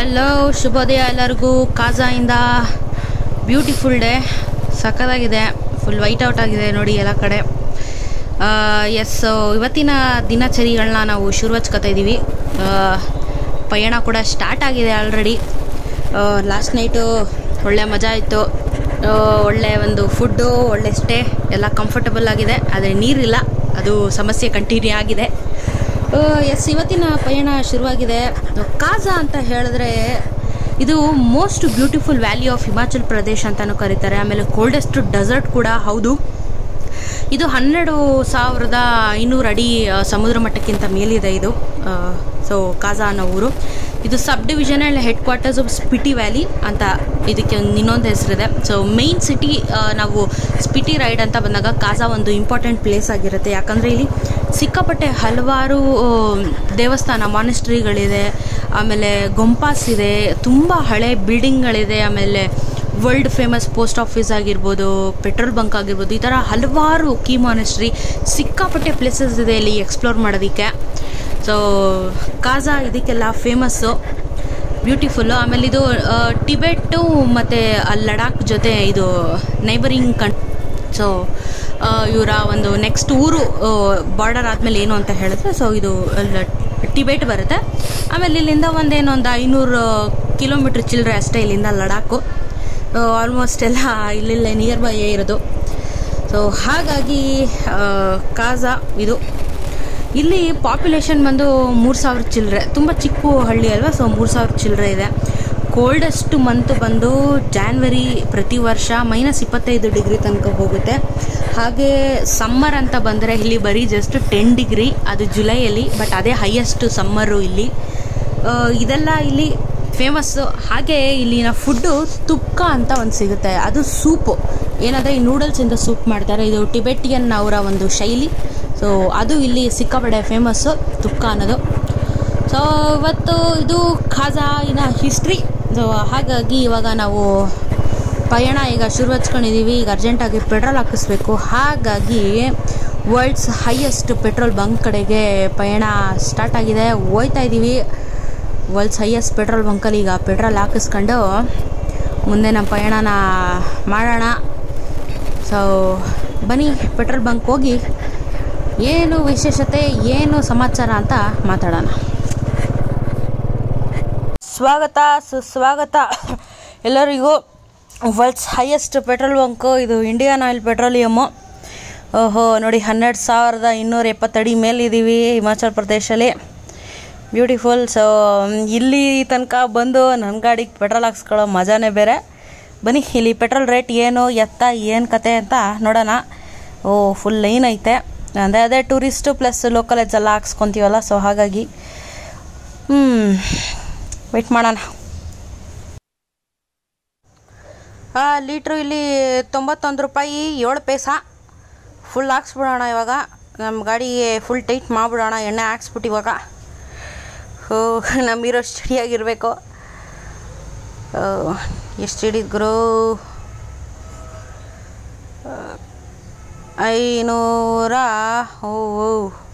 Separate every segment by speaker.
Speaker 1: Hello ಶುಭೋದಯ ಎಲ್ಲರಿಗೂ ಕಾಜಾಯಿಂದ ಬ್ಯೂಟಿಫುಲ್ ಡೇ ಸಕ್ಕತ್ತಾಗಿದೆ ಫುಲ್ ವೈಟ್ ಔಟ್ ಆಗಿದೆ ನೋಡಿ ಎಲ್ಲ ಕಡೆ ಎಸ್ ಇವತ್ತಿನ ದಿನಚರಿಗಳನ್ನ ನಾವು ಶುರು ಹಚ್ಕೋತಾ ಇದ್ದೀವಿ ಆ, ಪಯಣ ಕೂಡ ಸ್ಟಾರ್ಟ್ ಆಗಿದೆ ಆಲ್ರೆಡಿ ಲಾಸ್ಟ್ ನೈಟು ಒಳ್ಳೆ ಮಜಾ ಇತ್ತು ಆ, ಒಳ್ಳೆ ಒಂದು ಫುಡ್ಡು ಒಳ್ಳೆ ಸ್ಟೇ ಎಲ್ಲ ಕಂಫರ್ಟಬಲ್ ಆಗಿದೆ ಆದರೆ ನೀರಿಲ್ಲ ಅದು ಸಮಸ್ಯೆ ಕಂಟಿನ್ಯೂ ಆಗಿದೆ ಎಸ್ ಇವತ್ತಿನ ಪಯಣ ಶುರುವಾಗಿದೆ ಕಾಜಾ ಅಂತ ಹೇಳಿದ್ರೆ ಇದು most beautiful valley of Himachal Pradesh ಅಂತಲೂ ಕರೀತಾರೆ ಆಮೇಲೆ ಕೋಲ್ಡೆಸ್ಟ್ ಡೆಸರ್ಟ್ ಕೂಡ ಹೌದು ಇದು ಹನ್ನೆರಡು ಸಾವಿರದ ಐನೂರು ಅಡಿ ಆ, ಸಮುದ್ರ ಮಟ್ಟಕ್ಕಿಂತ ಮೇಲಿದೆ ಇದು ಸೊ ಕಾಜಾ ಅನ್ನೋ ಊರು ಇದು subdivision and headquarters of Spiti valley ಅಂತ ಇದಕ್ಕೆ ಒಂದು ಇನ್ನೊಂದು ಹೆಸರಿದೆ ಸೊ ಮೇಯ್ನ್ ಸಿಟಿ ನಾವು ಸ್ಪಿಟಿ ರೈಡ್ ಅಂತ ಬಂದಾಗ ಕಾಜಾ ಒಂದು ಇಂಪಾರ್ಟೆಂಟ್ ಪ್ಲೇಸ್ ಆಗಿರುತ್ತೆ ಯಾಕಂದರೆ ಇಲ್ಲಿ ಸಿಕ್ಕಾಪಟ್ಟೆ ಹಲವಾರು ಆ, ದೇವಸ್ಥಾನ ಮಾನೆಸ್ಟ್ರಿಗಳಿದೆ ಆಮೇಲೆ ಗೊಂಪಾಸ್ ಇದೆ ತುಂಬ ಹಳೆ ಬಿಲ್ಡಿಂಗ್ಗಳಿದೆ ಆಮೇಲೆ ವರ್ಲ್ಡ್ ಫೇಮಸ್ ಪೋಸ್ಟ್ ಆಫೀಸ್ ಆಗಿರ್ಬೋದು ಪೆಟ್ರೋಲ್ ಬಂಕ್ ಆಗಿರ್ಬೋದು ಈ ಥರ ಹಲವಾರು ಕೀ ಮಾನೆಸ್ಟ್ರಿ ಸಿಕ್ಕಾಪಟ್ಟೆ ಪ್ಲೇಸಸ್ ಇದೆ ಇಲ್ಲಿ ಎಕ್ಸ್ಪ್ಲೋರ್ ಮಾಡೋದಕ್ಕೆ ಸೊ ಕಾಜಾ ಇದಕ್ಕೆಲ್ಲ ಫೇಮಸ್ಸು ಬ್ಯೂಟಿಫುಲ್ಲು ಆಮೇಲೆ ಇದು ಆ, ಟಿಬೆಟ್ಟು ಮತ್ತು ಲಡಾಖ್ ಜೊತೆ ಇದು ನೈಬರಿಂಗ್ ಕನ್ ಸೊ ಇವರ ಒಂದು ನೆಕ್ಸ್ಟ್ ಊರು ಬಾರ್ಡರ್ ಆದಮೇಲೆ ಏನು ಅಂತ ಹೇಳಿದ್ರೆ ಸೊ ಇದು ಅಲ್ಲ ಟಿಬೆಟ್ ಬರುತ್ತೆ ಆಮೇಲೆ ಇಲ್ಲಿಂದ ಒಂದೇನು ಒಂದು ಐನೂರು ಕಿಲೋಮೀಟ್ರ್ ಚಿಲ್ಲರೆ ಅಷ್ಟೇ ಇಲ್ಲಿಂದ ಲಡಾಖು ಆಲ್ಮೋಸ್ಟ್ ಎಲ್ಲ ಇಲ್ಲಿಲ್ಲೇ ನಿಯರ್ ಬೈ ಇರೋದು ಸೊ ಹಾಗಾಗಿ ಆ, ಕಾಜಾ ಇದು ಇಲ್ಲಿ ಪಾಪ್ಯುಲೇಷನ್ ಬಂದು ಮೂರು ಸಾವಿರ ಚಿಲ್ಲರೆ ತುಂಬ ಚಿಕ್ಕ ಹಳ್ಳಿ ಅಲ್ವಾ ಸೊ ಮೂರು ಸಾವಿರ ಚಿಲ್ಲರೆ ಇದೆ ಕೋಲ್ಡೆಸ್ಟ್ ಮಂತ್ ಬಂದು ಜಾನ್ವರಿ ಪ್ರತಿ ವರ್ಷ ಮೈನಸ್ ಇಪ್ಪತ್ತೈದು ಡಿಗ್ರಿ ತನಕ ಹೋಗುತ್ತೆ ಹಾಗೆ ಸಮ್ಮರ್ ಅಂತ ಬಂದರೆ ಇಲ್ಲಿ ಬರೀ ಜಸ್ಟ್ ಟೆನ್ ಡಿಗ್ರಿ ಅದು ಜುಲೈಯಲ್ಲಿ ಬಟ್ ಅದೇ ಹೈಯೆಸ್ಟ್ ಸಮ್ಮರು ಇಲ್ಲಿ ಆ, ಇದೆಲ್ಲ ಇಲ್ಲಿ ಫೇಮಸ್ಸು ಹಾಗೆ ಇಲ್ಲಿನ ಫುಡ್ಡು ತುಪ್ಕ ಅಂತ ಒಂದು ಸಿಗುತ್ತೆ ಅದು ಸೂಪು ಏನಂದರೆ ಈ ನೂಡಲ್ಸಿಂದ ಸೂಪ್ ಮಾಡ್ತಾರೆ ಇದು ಟಿಬೆಟಿಯನ್ ಅವರ ಒಂದು ಶೈಲಿ ಸೊ ಅದು ಇಲ್ಲಿ ಸಿಕ್ಕಾಪಡೆ ಫೇಮಸ್ಸು ತುಪ್ಕ ಅನ್ನೋದು ಸೊ ಇವತ್ತು ಇದು ಖಾಜಾಯಿನ ಹಿಸ್ಟ್ರಿ ಸೊ ಹಾಗಾಗಿ ಇವಾಗ ನಾವು ಪಯಣ ಈಗ ಶುರು ಹಚ್ಕೊಂಡಿದ್ದೀವಿ ಈಗ ಅರ್ಜೆಂಟಾಗಿ ಪೆಟ್ರೋಲ್ ಹಾಕಿಸ್ಬೇಕು ಹಾಗಾಗಿ ವರ್ಲ್ಡ್ಸ್ ಹೈಯೆಸ್ಟ್ ಪೆಟ್ರೋಲ್ ಬಂಕ್ ಕಡೆಗೆ ಪಯಣ ಸ್ಟಾರ್ಟ್ ಆಗಿದೆ ಹೋಯ್ತಾ ಇದ್ದೀವಿ ವರ್ಲ್ಡ್ಸ್ ಹೈಯೆಸ್ಟ್ ಪೆಟ್ರೋಲ್ ಬಂಕಲ್ಲಿ ಈಗ ಪೆಟ್ರೋಲ್ ಹಾಕಿಸ್ಕೊಂಡು ಮುಂದೆ ನಮ್ಮ ಪಯಣನ ಮಾಡೋಣ ಸೊ ಬನ್ನಿ ಪೆಟ್ರೋಲ್ ಬಂಕ್ ಹೋಗಿ ಏನು ವಿಶೇಷತೆ ಏನು ಸಮಾಚಾರ ಅಂತ ಮಾತಾಡೋಣ ಸ್ವಾಗತ ಸುಸ್ವಾಗತ ಎಲ್ಲರಿಗೂ ವರ್ಲ್ಡ್ಸ್ ಹೈಯೆಸ್ಟ್ ಪೆಟ್ರೋಲ್ ಬಂಕು ಇದು ಇಂಡಿಯನ್ ಆಯಿಲ್ ಪೆಟ್ರೋಲಿಯಮ್ಮು ಓಹೋ ನೋಡಿ ಹನ್ನೆರಡು ಸಾವಿರದ ಇನ್ನೂರ ಎಪ್ಪತ್ತಡಿ ಮೇಲಿದ್ದೀವಿ ಹಿಮಾಚಲ್ ಪ್ರದೇಶಲ್ಲಿ ಬ್ಯೂಟಿಫುಲ್ ಸೊ ಇಲ್ಲಿ ತನಕ ಬಂದು ನನ್ನ ಗಾಡಿಗೆ ಪೆಟ್ರೋಲ್ ಹಾಕ್ಸ್ಕೊಳ್ಳೋ ಮಜಾನೇ ಬೇರೆ ಬನ್ನಿ ಇಲ್ಲಿ ಪೆಟ್ರೋಲ್ ರೇಟ್ ಏನು ಎತ್ತ ಏನು ಕತೆ ಅಂತ ನೋಡೋಣ ಓ ಫುಲ್ ಲೈನ್ ಐತೆ ಅಂದರೆ ಅದೇ ಟೂರಿಸ್ಟು ಪ್ಲಸ್ ಲೋಕಲೇಜ್ ಎಲ್ಲ ಹಾಕ್ಸ್ಕೊತೀವಲ್ಲ ಸೊ ಹಾಗಾಗಿ ಹ್ಞೂ ವೆಯ್ಟ್ ಮಾಡೋಣ ಲೀಟ್ರು ಇಲ್ಲಿ ತೊಂಬತ್ತೊಂದು ರೂಪಾಯಿ ಏಳು ಪೈಸ ಫುಲ್ ಹಾಕ್ಸ್ಬಿಡೋಣ ಇವಾಗ ನಮ್ಮ ಗಾಡಿಗೆ ಫುಲ್ ಟೈಟ್ ಮಾಡಿಬಿಡೋಣ ಎಣ್ಣೆ ಹಾಕ್ಸ್ಬಿಟ್ಟು ಇವಾಗ ಹೋ ನಮ್ಮಿರೋ ಸ್ಟಡಿಯಾಗಿರಬೇಕು ಎಷ್ಟು ಹಿಡಿದ್ರು ಐನೂರ ಓ ಓ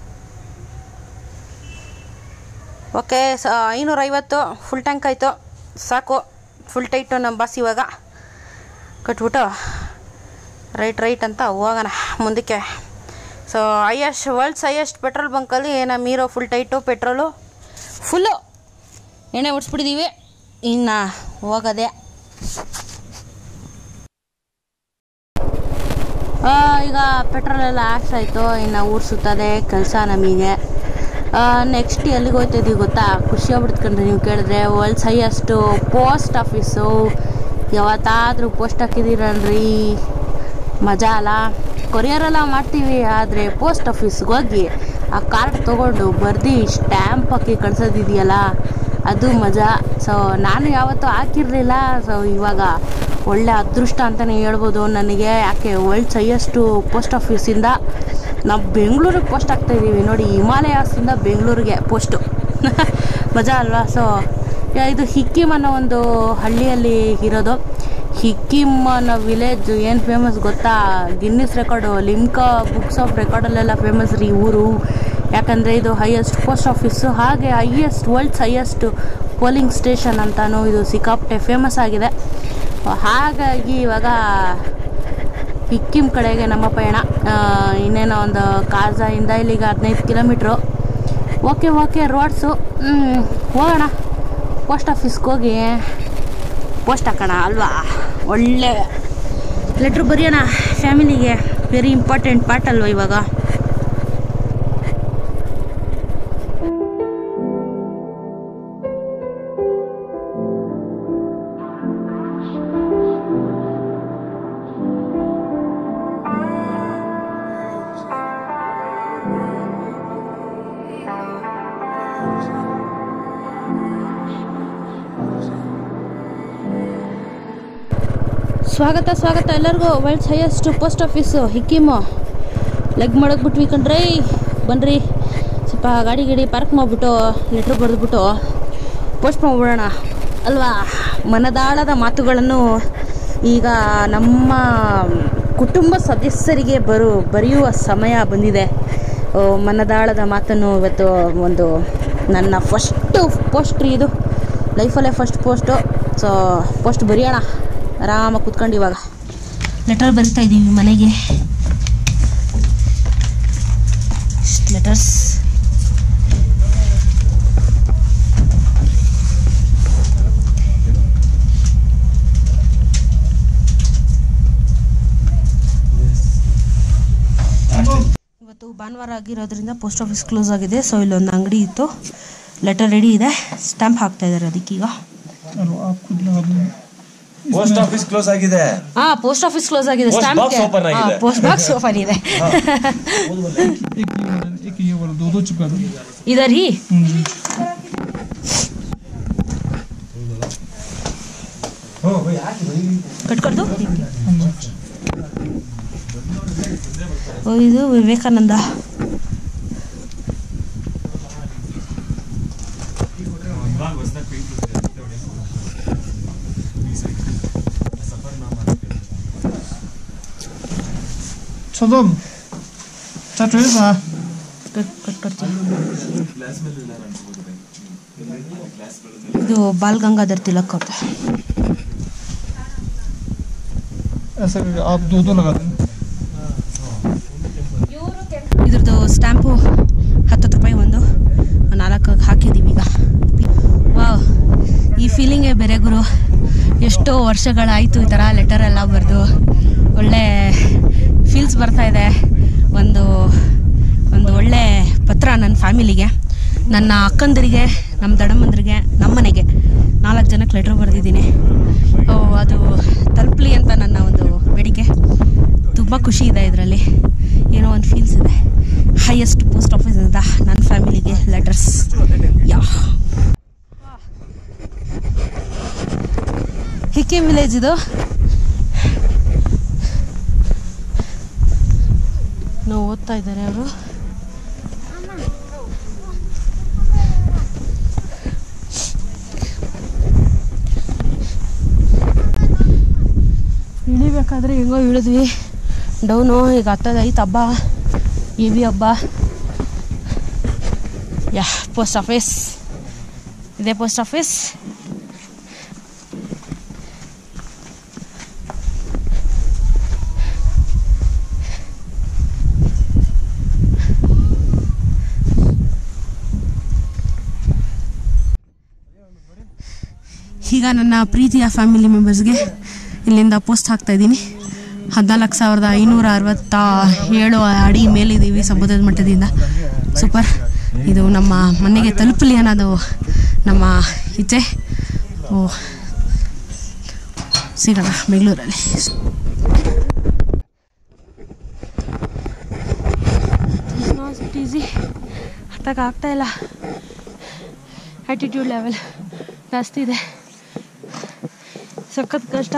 Speaker 1: ಓಕೆ ಸ ಐನೂರೈವತ್ತು ಫುಲ್ ಟ್ಯಾಂಕ್ ಆಯಿತು ಸಾಕು ಫುಲ್ ಟೈಟು ನಮ್ಮ ಬಸ್ ಇವಾಗ ಕಟ್ಬಿಟ್ಟು ರೈಟ್ ರೈಟ್ ಅಂತ ಹೋಗೋಣ ಮುಂದಕ್ಕೆ so highest world's highest petrol ಬಂಕಲ್ಲಿ ನಮ್ಮ Hero full tight petrol full ಎಣ್ಣೆ ಓಡಿಸ್ಬಿಟ್ಟಿದ್ದೀವಿ ಇನ್ನು ಹೋಗೋದೆ ಆ, ಈಗ ಪೆಟ್ರೋಲ್ ಎಲ್ಲ ಆಯ್ತು ಇನ್ನು ಊರು ಸುತ್ತದೆ ಕೆಲಸ ನಮಗೆ ನೆಕ್ಸ್ಟ್ ಎಲ್ಲಿಗೆ ಹೋಗ್ತಿದ್ದೀವಿ ಗೊತ್ತಾ ಖುಷಿ ಆಗ್ಬಿಡ್ತ್ಕೊಂಡ್ರೆ ನೀವು ಕೇಳಿದ್ರೆ ವರ್ಲ್ಡ್ಸ್ ಹೈಯೆಸ್ಟು ಪೋಸ್ಟ್ ಆಫೀಸು ಯಾವತ್ತಾದರೂ ಪೋಸ್ಟ್ ಹಾಕಿದ್ದೀರನ್ರಿ ಮಜಾ ಅಲ್ಲ ಕೊರಿಯರೆಲ್ಲ ಮಾಡ್ತೀವಿ ಆದರೆ ಪೋಸ್ಟ್ ಆಫೀಸ್ಗೆ ಹೋಗಿ ಆ ಕಾರ್ಡ್ ತೊಗೊಂಡು ಬರ್ದು ಸ್ಟ್ಯಾಂಪ್ ಹಾಕಿ ಕಳ್ಸೋದಿದೆಯಲ್ಲ ಅದು ಮಜಾ ಸೊ ನಾನು ಯಾವತ್ತೂ ಹಾಕಿರಲಿಲ್ಲ ಸೊ ಇವಾಗ ಒಳ್ಳೆ ಅದೃಷ್ಟ ಅಂತಲೇ ಹೇಳ್ಬೋದು ನನಗೆ ಯಾಕೆ ವರ್ಲ್ಡ್ಸ್ ಹೈಯೆಸ್ಟು ಪೋಸ್ಟ್ ಆಫೀಸಿಂದ ನಾವು ಬೆಂಗಳೂರಿಗೆ ಪೋಸ್ಟ್ ಹಾಕ್ತಾಯಿದ್ದೀವಿ ನೋಡಿ ಹಿಮಾಲಯಾಸಿಂದ ಬೆಂಗಳೂರಿಗೆ ಪೋಸ್ಟು ಮಜಾ ಅಲ್ವಾ ಸೊ ಇದು ಹಿಕ್ಕಿಮ್ ಅನ್ನೋ ಒಂದು ಹಳ್ಳಿಯಲ್ಲಿ ಇರೋದು ಹಿಕ್ಕಿಮ್ ಅನ್ನೋ ವಿಲೇಜ್ ಏನು ಫೇಮಸ್ ಗೊತ್ತಾ Guinness record Limca books of ರೆಕಾರ್ಡಲ್ಲೆಲ್ಲ ಫೇಮಸ್ ರೀ ಊರು ಯಾಕಂದರೆ ಇದು ಹೈಯೆಸ್ಟ್ ಪೋಸ್ಟ್ ಆಫೀಸು ಹಾಗೆ highest world's highest polling station ಅಂತಲೂ ಇದು ಸಿಕ್ಕಾಪಟ್ಟೆ ಫೇಮಸ್ ಆಗಿದೆ ಹಾಗಾಗಿ ಇವಾಗ ಸಿಕ್ಕಿಂ ಕಡೆಗೆ ನಮ್ಮ ಪಯಣ ಆ, ಇನ್ನೇನೋ ಒಂದು ಕಾಜಾಯಿಂದ ಇಲ್ಲಿಗೆ ಹದಿನೈದು ಕಿಲೋಮೀಟ್ರು ಓಕೆ ಓಕೆ ರೋಡ್ಸು ಹೋಗೋಣ ಪೋಸ್ಟ್ ಆಫೀಸ್ಗೆ ಹೋಗಿ ಪೋಸ್ಟ್ ಹಾಕೋಣ ಅಲ್ವಾ ಒಳ್ಳೆ ಲೆಟ್ರ್ ಬರೆಯೋಣ ಫ್ಯಾಮಿಲಿಗೆ ವೆರಿ ಇಂಪಾರ್ಟೆಂಟ್ ಪಾರ್ಟ್ ಅಲ್ವಾ ಇವಾಗ ಸ್ವಾಗತ ಸ್ವಾಗತ ಎಲ್ಲರಿಗೂ world's highest post office Hikkim ಲೆಗ್ ಮಾಡಕ್ಕೆ ಬಿಟ್ವಿ ಕಣ್ರೈ ಬನ್ರಿ ಸ್ವಲ್ಪ ಗಾಡಿ ಗಿಡಿ ಪಾರ್ಕ್ ಮಾಡಿಬಿಟ್ಟು ಲೆಟ್ರ್ ಬರೆದ್ಬಿಟ್ಟು ಪೋಸ್ಟ್ ಮಾಡಿಬಿಡೋಣ ಅಲ್ವಾ ಮನದಾಳದ ಮಾತುಗಳನ್ನು ಈಗ ನಮ್ಮ ಕುಟುಂಬ ಸದಸ್ಯರಿಗೆ ಬರು ಬರೆಯುವ ಸಮಯ ಬಂದಿದೆ ಓ, ಮನದಾಳದ ಮಾತನ್ನು ಇವತ್ತು ಒಂದು ನನ್ನ ಫಸ್ಟು ಪೋಸ್ಟ್ ರೀ ಇದು ಲೈಫಲ್ಲೇ ಫಸ್ಟ್ ಪೋಸ್ಟು ಸೊ ಪೋಸ್ಟ್ ಬರೆಯೋಣ ಆರಾಮಾಗಿ ಕುತ್ಕೊಂಡು ಇವಾಗ ಲೆಟರ್ ಬರಿತಾ ಇದ್ದೀವಿ ಮನೆಗೆ ಲೆಟರ್ಸ್ ಇವತ್ತು ಭಾನುವಾರ ಆಗಿರೋದ್ರಿಂದ ಪೋಸ್ಟ್ ಆಫೀಸ್ ಕ್ಲೋಸ್ ಆಗಿದೆ ಸೊ ಇಲ್ಲೊಂದು ಅಂಗಡಿ ಇತ್ತು ಲೆಟರ್ ರೆಡಿ ಇದೆ ಸ್ಟ್ಯಾಂಪ್ ಹಾಕ್ತಾ ಇದ್ದಾರೆ ಅದಕ್ಕೀಗ
Speaker 2: Alors, आप खुद लगा दो
Speaker 3: ಪೋಸ್ಟ್ ಆಫೀಸ್ ಕ್ಲೋಸ್ ಆಗಿದೆ
Speaker 1: ಹಾ ಪೋಸ್ಟ್ ಆಫೀಸ್ ಕ್ಲೋಸ್ ಆಗಿದೆ
Speaker 3: Post
Speaker 1: ಸ್ಟ್ಯಾಂಪ್
Speaker 3: box open ಆಗಿದೆ.
Speaker 1: ಪೋಸ್ಟ್ ಬಾಕ್ಸ್ ಓಪನ್ ಇದೆ
Speaker 2: एक ये वाला एक ये वाला दो दो चिपका दो
Speaker 1: ಇದರ್ ಹಿ
Speaker 2: हम्म।
Speaker 1: ಕಟ್ಕೊಡ್ದು
Speaker 2: हम्म।
Speaker 1: ಓ ಇದು ವಿವೇಕಾನಂದ
Speaker 2: सदम चाट रहेछ
Speaker 1: ಕಟ್ ಕಟ್ಕೊಡ್ತೀವಿ ಇದು ಬಾಲ್ ಗಂಗಾಧರ್ ತಿಲಕ್ ಅವ್ರದ್ದು
Speaker 2: ऐसा करके आप दो दो लगा देना
Speaker 1: ಇದ್ರದ್ದು ಸ್ಟ್ಯಾಂಪು ಹತ್ತತ್ತು ರೂಪಾಯಿ ಒಂದು ನಾಲ್ಕು ಹಾಕಿದ್ದೀವಿ ಈಗ ವಾವ್ ಈ ಫೀಲಿಂಗೇ ಬೇರೆ ಗುರು ಎಷ್ಟೋ ವರ್ಷಗಳಾಯಿತು ಈ ಥರ ಲೆಟರ್ ಎಲ್ಲ ಬರೆದು ಒಳ್ಳೆ ಫೀಲ್ಸ್ ಬರ್ತಾ ಇದೆ ಒಂದು ಒಂದು ಒಳ್ಳೆ ಪತ್ರ ನನ್ನ ಫ್ಯಾಮಿಲಿಗೆ ನನ್ನ ಅಕ್ಕಂದರಿಗೆ ನಮ್ಮ ದಡಮ್ಮಂದ್ರಿಗೆ ನಮ್ಮನೆಗೆ ನಾಲ್ಕು ಜನಕ್ಕೆ ಲೆಟ್ರ್ ಬರೆದಿದ್ದೀನಿ ಓ, ಅದು ತಲುಪಲಿ ಅಂತ ನನ್ನ ಒಂದು ಬೇಡಿಕೆ ತುಂಬ ಖುಷಿ ಇದೆ ಇದರಲ್ಲಿ ಏನೋ ಒಂದು ಫೀಲ್ಸ್ ಇದೆ ಹೈಯೆಸ್ಟ್ ಪೋಸ್ಟ್ ಆಫೀಸಿಂದ ನನ್ನ ಫ್ಯಾಮಿಲಿಗೆ ಲೆಟರ್ಸ್ ಯಾ ಹಿಕ್ಕಿ ವಿಲೇಜ್ ಇದು ನಾವು ಓದ್ತಾ ಇದ್ದಾರೆ ಅವರು ಇಳಿಬೇಕಾದ್ರೆ ಹೆಂಗೋ ಇಳಿದ್ವಿ ಡೌನು ಈಗ ಹತ್ತದ ಐತೆ ಹಬ್ಬ ಇ ವಿ ಹಬ್ಬ ಯಾ ಪೋಸ್ಟ್ ಆಫೀಸ್ ಇದೇ ಪೋಸ್ಟ್ ಆಫೀಸ್ ಈಗ ನನ್ನ ಪ್ರೀತಿಯ ಫ್ಯಾಮಿಲಿ ಮೆಂಬರ್ಸ್ಗೆ ಇಲ್ಲಿಂದ ಪೋಸ್ಟ್ ಹಾಕ್ತಾ ಇದ್ದೀನಿ ಹದಿನಾಲ್ಕು ಸಾವಿರದ ಐನೂರ ಅರವತ್ತ ಏಳು ಅಡಿ ಮೇಲಿದ್ದೀವಿ ಸಮುದ್ರದ ಮಟ್ಟದಿಂದ ಸೂಪರ್ ಇದು ನಮ್ಮ ಮನೆಗೆ ತಲುಪಲಿ ಅನ್ನೋದು ನಮ್ಮ ಇಚ್ಛೆ ಓ ಸಿಗೋಣ ಬೆಂಗಳೂರಲ್ಲಿ ಈಸಿ ಹತ್ತಕ್ಕೆ ಆಗ್ತಾ ಇಲ್ಲ ಆ್ಯಟಿಟ್ಯೂಡ್ ಲೆವೆಲ್ ಜಾಸ್ತಿ ಇದೆ ಸಖತ್ ಕಷ್ಟ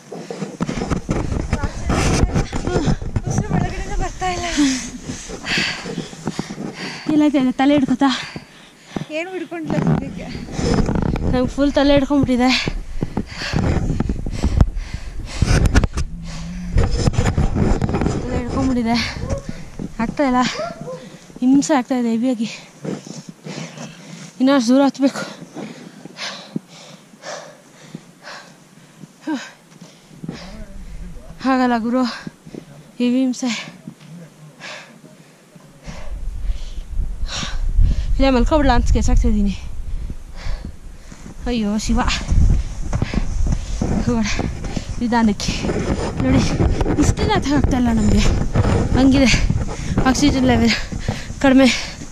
Speaker 1: ಎಲ್ಲೈತೆ ಇದೆ ತಲೆ ಹಿಡ್ಕೊತಾ
Speaker 4: ಏನು ಹಿಡ್ಕೊಂಡ್ಲ ಸದ್ಯಕ್ಕೆ
Speaker 1: ನಂಗೆ ಫುಲ್ ತಲೆ ಹಿಡ್ಕೊಂಬಿಟ್ಟಿದೆ ತಲೆ ಹಿಡ್ಕೊಂಬಿಟ್ಟಿದೆ ಆಗ್ತಾ ಇಲ್ಲ ಹಿಂಸೆ ಆಗ್ತಾ ಇದೆ ಹೆವಿಯಾಗಿ ಇನ್ನಷ್ಟು ದೂರ ಹತ್ಬೇಕು ಹಾಗಲ್ಲ ಗುರು ಹೆವಿ ಹಿಂಸೆ ಇಲ್ಲೇ ಮಲ್ಕೊಬಿಡ್ಲ ಅಂತ ಸ್ಕೆಚ್ ಆಗ್ತಾಯಿದ್ದೀನಿ ಅಯ್ಯೋ ಶಿವ ಹೋಗೋಣ ನಿಧಾನಕ್ಕೆ ನೋಡಿ ಇಷ್ಟೆಲ್ಲ ಆಗ್ತಾ ಇಲ್ಲ ನಮಗೆ ಹಂಗಿದೆ ಆಕ್ಸಿಜನ್ ಲೆವೆಲ್ ಕಡಿಮೆ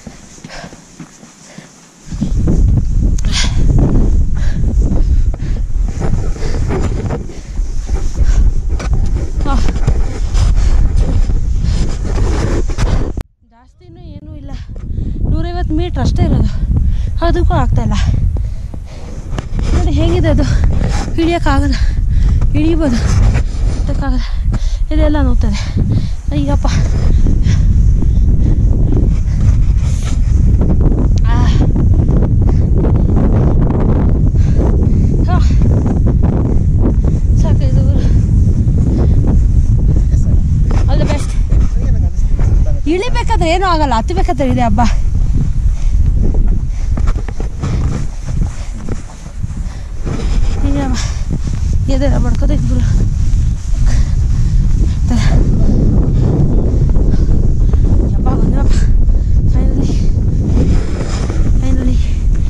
Speaker 1: ಆ. ಜಾಸ್ತಿನೂ ಏನೂ ಇಲ್ಲ ನೂರೈವತ್ತು ಮೀಟ್ರ್ ಅಷ್ಟೇ ಇರೋದು ಅದಕ್ಕೂ ಆಗ್ತಾಯಿಲ್ಲ ನೋಡಿ ಹೇಗಿದೆ ಅದು ಹಿಡಿಯೋಕ್ಕಾಗಲ್ಲ ಹಿಡಿಬೋದು ಹತ್ತಕ್ಕಾಗಲ್ಲ ಇದೆಲ್ಲ ನೋಡ್ತದೆ ಅಯ್ಯಪ್ಪ ಆ. ಆ. ಸಾಕು ಇದು ಆಲ್ ದ ಬೆಸ್ಟ್ ಇಳಿಬೇಕಾದ್ರೆ ಏನೂ ಆಗಲ್ಲ ಹತ್ತಬೇಕಾದ್ರೆ ಇದೆ ಹಬ್ಬ ಈಗಮ್ಮ ಎದೆಲ್ಲ ಬಡ್ಕೋದೈತೆ ಗುರು ಯಪ್ಪ ಬಂದ್ರಪ್ಪ ಫೈನಲಿ ಫೈನಲಿ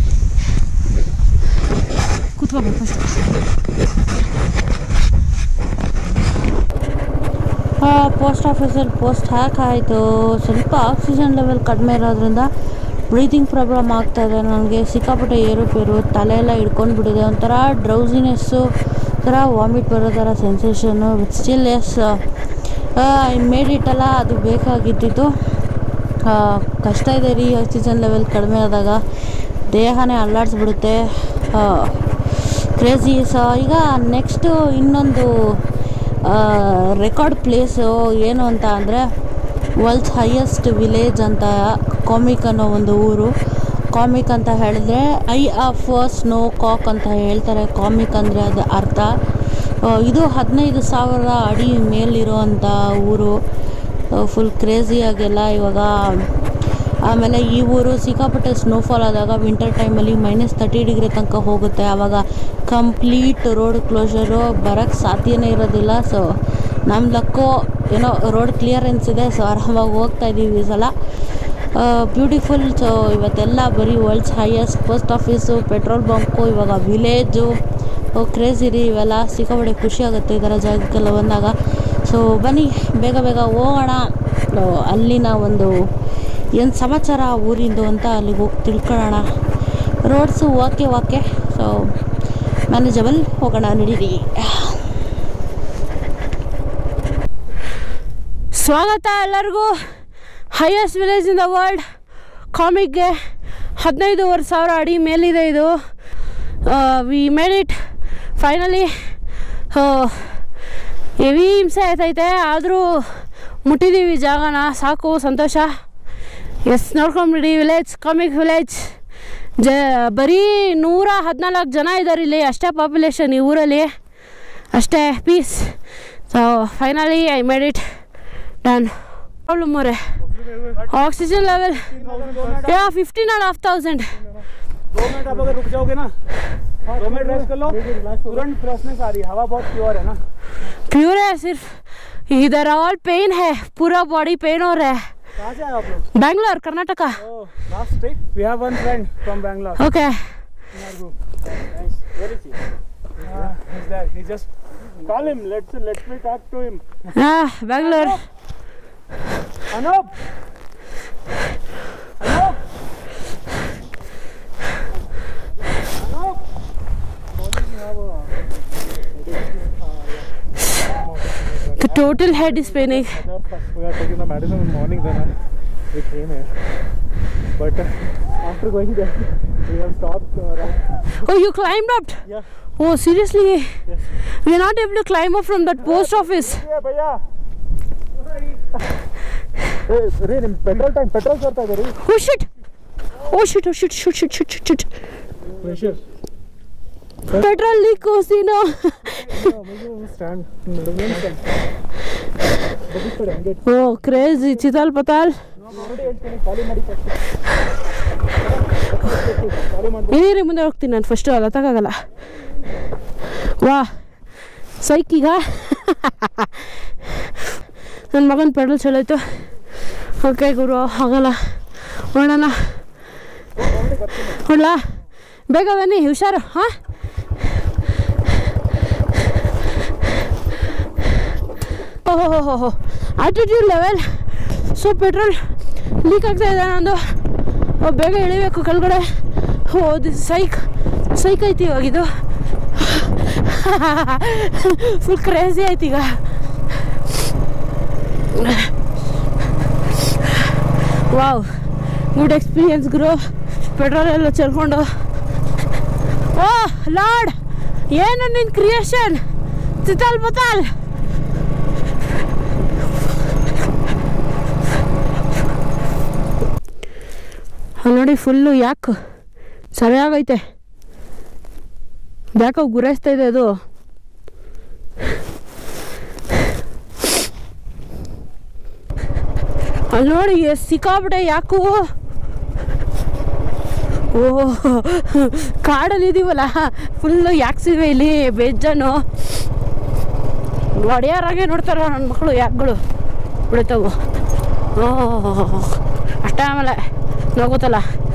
Speaker 1: ಕೂತ್ಕೋಬೇಕು ಫಸ್ಟ್ ಪೋಸ್ಟ್ ಆಫೀಸಲ್ಲಿ ಪೋಸ್ಟ್ ಹ್ಯಾಕ್ ಆಯಿತು ಸ್ವಲ್ಪ ಆಕ್ಸಿಜನ್ ಲೆವೆಲ್ ಕಡಿಮೆ ಇರೋದ್ರಿಂದ ಬ್ರೀತಿಂಗ್ ಪ್ರಾಬ್ಲಮ್ ಆಗ್ತಾಯಿದೆ ನನಗೆ ಸಿಕ್ಕಾಪಟ್ಟೆ ಏರುಪೇರು ತಲೆ ಎಲ್ಲ ಹಿಡ್ಕೊಂಡು ಬಿಟ್ಟಿದೆ ಒಂಥರ ಡ್ರೌಸಿನೆಸ್ಸು ಒಂಥರ ವಾಮಿಟ್ ಬರೋ ಥರ sensation with still yes I made ಇಟ್ಟಲ್ಲ ಅದು ಬೇಕಾಗಿದ್ದಿತ್ತು ಆ, ಕಷ್ಟ ಇದೆ ರೀ ಆಕ್ಸಿಜನ್ ಲೆವೆಲ್ ಕಡಿಮೆ ಆದಾಗ ದೇಹನೇ ಅಲ್ಲಾಡಿಸ್ಬಿಡುತ್ತೆ ಕ್ರೇಜಿ ಸೊ ಈಗ ನೆಕ್ಸ್ಟು ಇನ್ನೊಂದು ರೆಕಾರ್ಡ್ ಪ್ಲೇಸು ಏನು ಅಂತ ಅಂದರೆ ವರ್ಲ್ಡ್ಸ್ ಹೈಯೆಸ್ಟ್ ವಿಲೇಜ್ ಅಂತ ಕಾಮಿಕ್ ಅನ್ನೋ ಒಂದು ಊರು ಕಾಮಿಕ್ ಅಂತ ಹೇಳಿದ್ರೆ ಐ ಆಫ್ ಸ್ನೋ ಕಾಕ್ ಅಂತ ಹೇಳ್ತಾರೆ ಕಾಮಿಕ್ ಅಂದರೆ ಅದು ಅರ್ಥ ಆ, ಇದು ಹದಿನೈದು ಸಾವಿರ ಅಡಿ ಮೇಲಿರುವಂಥ ಊರು ಫುಲ್ ಕ್ರೇಜಿಯಾಗೆಲ್ಲ ಇವಾಗ ಆಮೇಲೆ ಈ ಊರು ಸಿಕ್ಕಾಪಟ್ಟೆ ಸ್ನೋಫಾಲ್ ಆದಾಗ ವಿಂಟರ್ ಟೈಮಲ್ಲಿ ಮೈನಸ್ ತರ್ಟಿ ಡಿಗ್ರಿ ತನಕ ಹೋಗುತ್ತೆ ಆವಾಗ ಕಂಪ್ಲೀಟ್ ರೋಡ್ ಕ್ಲೋಸರು ಬರೋಕ್ಕೆ ಸಾಧ್ಯನೇ ಇರೋದಿಲ್ಲ ಸೊ ನಮ್ಮ ಲಕ್ಕೋ ಏನೋ ರೋಡ್ ಕ್ಲಿಯರೆನ್ಸ್ ಇದೆ ಸೊ ಆರಾಮಾಗಿ ಹೋಗ್ತಾ ಇದ್ದೀವಿ ಈ ಸಲ ಬ್ಯೂಟಿಫುಲ್ ಸೊ ಇವತ್ತೆಲ್ಲ ಬರೀ world's highest post office petrol bunk ಇವಾಗ ವಿಲೇಜು ಕ್ರೇಜಿ ರೀ ಇವೆಲ್ಲ ಸಿಕ್ಕಾಪಟ್ಟೆ ಖುಷಿ ಆಗುತ್ತೆ ಈ ಥರ ಜಾಗಕ್ಕೆಲ್ಲ ಬಂದಾಗ ಸೊ ಬನ್ನಿ ಬೇಗ ಬೇಗ ಹೋಗೋಣ ಆ, ಅಲ್ಲಿನ ಒಂದು ಏನು ಸಮಾಚಾರ ಆ ಊರಿಂದು ಅಂತ ಅಲ್ಲಿಗೆ ಹೋಗಿ ತಿಳ್ಕೊಳ್ಳೋಣ roads okay okay so manageable ಹೋಗೋಣ ನಡೀರಿ ಸ್ವಾಗತ ಎಲ್ಲರಿಗೂ highest village in the world ಕಾಮಿಕ್ಗೆ ಹದಿನೈದೂವರೆ ಸಾವಿರ ಅಡಿ ಮೇಲಿದೆ ಇದು we made it finally heavy ಹಿಂಸೆ ಆಯ್ತೈತೆ ಆದರೂ ಮುಟ್ಟಿದ್ದೀವಿ ಜಾಗನ ಸಾಕು ಸಂತೋಷ ಎಸ್ ನೋಡ್ಕೊಂಬಿಡಿ ವಿಲೇಜ್ ಕಾಮಿಕ್ ವಿಲೇಜ್ ಜ ಬರೀ ನೂರ ಹದಿನಾಲ್ಕು ಜನ ಇದ್ದಾರೆ ಇಲ್ಲಿ ಅಷ್ಟೇ ಪಾಪ್ಯುಲೇಷನ್ ಈ ಊರಲ್ಲಿ ಅಷ್ಟೇ peace so finally I made it done problem ಅವರೇ oxygen level yeah fifteen and half thousand
Speaker 2: दो मिनट आप अगर रुक जाओगे ना दो मिनट रेस्ट कर लो तुरंत फ्रेशनेस आ रही है हवा बहुत प्योर है ना
Speaker 1: प्योर है सिर्फ इधर ऑल पेन है पूरा बॉडी पेन हो रहा है
Speaker 2: कहाँ से आए आप लोग
Speaker 1: Bangalore Karnataka
Speaker 2: Oh, last day we have one friend from Bangalore
Speaker 1: okay
Speaker 2: in our group. Nice. Where is he? Uh, he's there. He just call him. Let's let me talk to him.
Speaker 1: हाँ Bangalore
Speaker 2: Anup. Anup. Anup. Morning, we have a
Speaker 1: the total head is paining
Speaker 2: we are taking the medicine in the morning then uh, we came here but uh, after going there we have stopped uh, around
Speaker 1: oh you climbed up
Speaker 2: yeah
Speaker 1: oh seriously
Speaker 2: yes
Speaker 1: we are not able to climb up from that post office
Speaker 2: yeah भैया ರೀ ನಿಮ್ಮ petrol tank petrol ಕೊಡ್ತಾ ಇದೆ ರೀ
Speaker 1: oh shit oh shit oh shit shit shit shit shit, shit.
Speaker 2: Pressure
Speaker 1: petrol leak oh see no
Speaker 2: stand ನಡುವೆ ಹಂಗೆ
Speaker 1: oh crazy chital patal
Speaker 5: ಏನೇ ಮುಂದೆ ಹೋಗ್ತೀನಿ ನಾನು ಫಸ್ಟು ಅಲ್ಲ ತಗೋಗಲ್ಲ ವಾ ಸೈಕೀಗ ನನ್ನ ಮಗನ ಪೆಡಲ್ ಚಲೋ ಆಯ್ತು ಓಕೆ ಗುರು ಆಗಲ್ಲ ನೋಡೋಣ ಹೊಡ್ಲ ಬೇಗ ಬನ್ನಿ ಹುಷಾರು ಹಾಂ ಓಹೋ ಹೋ ಹೋ attitude level so petrol leak ಆಗ್ತಾ ಇದೆ ನಂದು ಓ, ಬೇಗ ಇಳಿಬೇಕು ಕೆಳಗಡೆ ಓ ಇದು ಸೈಕ್ ಸೈಕ್ ಐತಿ ಇವಾಗಿದು ಫುಲ್ ಕ್ರೇಜಿ ಆಯ್ತು ಈಗ ವಾವ್ ಗುಡ್ ಎಕ್ಸ್ಪೀರಿಯನ್ಸ್ ಗುರು ಪೆಟ್ರೋಲ್ ಎಲ್ಲ ಚೆಲ್ಕೊಂಡು ಓ ಲಾರ್ಡ್ ಏನು ನಿನ್ನ ಕ್ರಿಯೇಷನ್ ತಿತಾಲ್ ಬತಾಲ್ ಅಲ್ಲಿ ನೋಡಿ ಫುಲ್ಲು ಯಾಕೆ ಸರಿಯಾಗೈತೆ ಯಾಕೋ ಗುರಾಯಿಸ್ತಾ ಇದೆ ಅದು ಅಲ್ಲಿ ನೋಡಿ ಎಷ್ಟ್ ಸಿಕ್ಕಾಬಿಟ್ಟೆ ಯಾಕು ಓ ಕಾಡಲ್ಲಿ ಇದೀವಲ್ಲ ಫುಲ್ಲು ಯಾಕ್ಸಿವೆ ಇಲ್ಲಿ ಬೇಜಾನು ಒಡೆಯಾರಾಗೆ ನೋಡ್ತಾರ ನನ್ನ ಮಕ್ಕಳು ಯಾಕ್ಗಳು ಬಿಡ್ತಾವು ಓ ಅಷ್ಟೇ ಆಮೇಲೆ ನೋಗುತ್ತಲ್ಲ